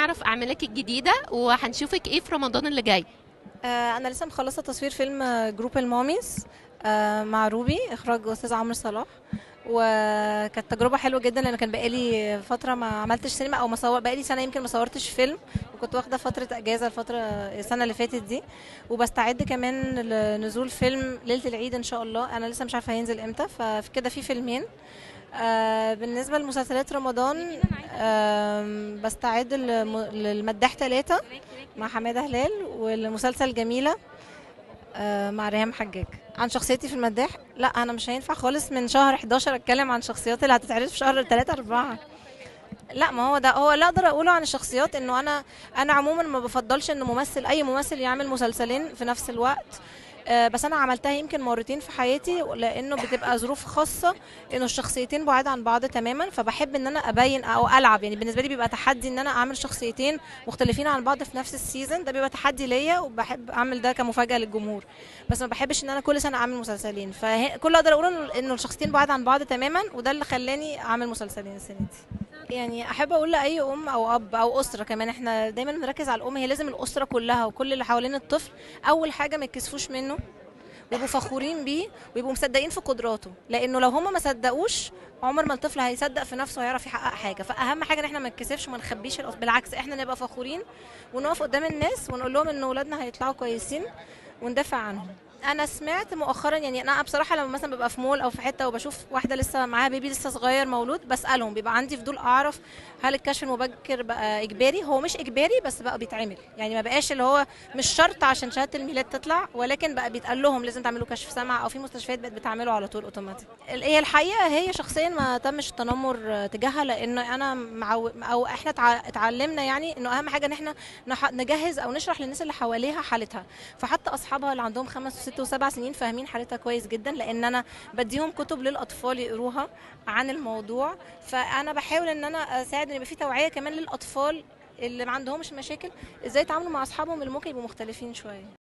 نعرف اعمالك الجديده وهنشوفك ايه في رمضان اللي جاي آه، انا لسه مخلصه تصوير فيلم آه، جروب الماميز آه، مع روبي اخراج استاذ عمرو صلاح وكانت تجربه حلوه جدا لان كان بقالي فتره ما عملتش سينما او ما صور بقالي سنه يمكن ما صورتش فيلم وكنت واخده فتره اجازه الفتره السنه اللي فاتت دي وبستعد كمان لنزول فيلم ليله العيد ان شاء الله انا لسه مش عارفه هينزل امتى ففي كده في فيلمين آه بالنسبه لمسلسلات رمضان آه بستعد للم- للمداح ثلاثة مع حماده هلال والمسلسل جميله آه، مع ريهام حجاج عن شخصيتي في المداح لا انا مش هينفع خالص من شهر 11 اتكلم عن الشخصيات اللي هتتعرض في شهر 3 4 لا ما هو ده هو اللي اقدر اقوله عن الشخصيات انه انا انا عموما ما بفضلش ان ممثل اي ممثل يعمل مسلسلين في نفس الوقت آه، بس انا عملتها يمكن مرتين في حياتي لانه بتبقى ظروف خاصه انه الشخصيتين بعاد عن بعض تماما فبحب ان انا ابين او العب يعني بالنسبه لي بيبقى تحدي ان انا اعمل شخصيتين مختلفين عن بعض في نفس السيزون ده بيبقى تحدي ليا وبحب اعمل ده كمفاجاه للجمهور بس ما بحبش ان انا كل سنه اعمل مسلسلين فكل اللي اقدر اقوله إنه- انه الشخصيتين بعاد عن بعض تماما وده اللي خلاني اعمل مسلسلين السنه دي يعني احب اقول لاي ام او اب او اسره كمان احنا دايما بنركز على الام هي لازم الاسره كلها وكل اللي حوالين الطفل اول حاجه ما يتكسفوش منه ويبقوا فخورين بيه ويبقوا مصدقين في قدراته لانه لو هم ما صدقوش عمر ما الطفل هيصدق في نفسه ويعرف يحقق حاجه فاهم حاجه ان احنا ما نتكسفش وما نخبيش الأس- بالعكس احنا نبقى فخورين ونقف قدام الناس ونقول لهم ان اولادنا هيطلعوا كويسين وندافع عنهم انا سمعت مؤخرا يعني انا بصراحه لما مثلا ببقى في مول او في حته وبشوف واحده لسه معاها بيبي لسه صغير مولود بسالهم بيبقى عندي فضول اعرف هل الكشف المبكر بقى اجباري هو مش اجباري بس بقى بيتعمل يعني ما بقاش اللي هو مش شرط عشان شهاده الميلاد تطلع ولكن بقى بيتقال لهم لازم تعملوا كشف سمع او في مستشفيات بقت بتعمله على طول اوتوماتيك هي الحقيقه هي شخصيا ما تمش التنمر تجاهها لان انا معو... او احنا تع... اتعلمنا يعني انه اهم حاجه ان احنا نح... نجهز او نشرح للناس اللي حواليها حالتها فحتى اصحابها اللي عندهم خمس وست وسبع سنين فاهمين حالتها كويس جدا لان انا بديهم كتب للاطفال يقروها عن الموضوع فانا بحاول ان انا اساعد ان يبقى في توعيه كمان للاطفال اللي ما عندهمش مشاكل ازاي يتعاملوا مع اصحابهم اللي ممكن يبقوا مختلفين شويه